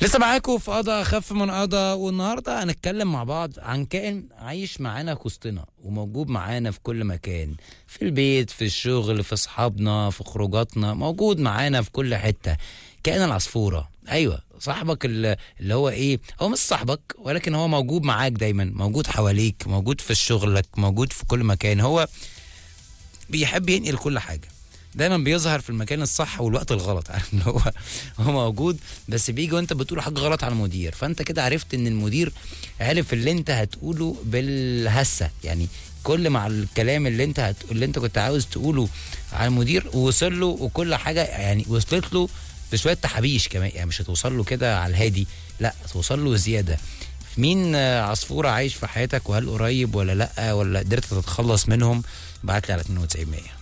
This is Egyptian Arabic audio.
لسه معاكم في قضاء اخف من قضاء والنهارده هنتكلم مع بعض عن كائن عايش معانا في وسطنا وموجود معانا في كل مكان في البيت في الشغل في اصحابنا في خروجاتنا موجود معانا في كل حته كائن العصفوره ايوه صاحبك اللي اللي هو ايه هو مش صاحبك ولكن هو موجود معاك دايما موجود حواليك موجود في شغلك موجود في كل مكان هو بيحب ينقل كل حاجه دايما بيظهر في المكان الصح والوقت الغلط عارف اللي هو هو موجود بس بيجي وانت بتقول حاجه غلط على المدير فانت كده عرفت ان المدير عرف اللي انت هتقوله بالهسه يعني كل مع الكلام اللي انت هت... اللي انت كنت عاوز تقوله على المدير وصل له وكل حاجه يعني وصلت له بشويه تحابيش كمان يعني مش هتوصل له كده على الهادي لا توصل له زياده مين آه، عصفوره عايش في حياتك وهل قريب ولا لا ولا قدرت تتخلص منهم بعت لي على 92 100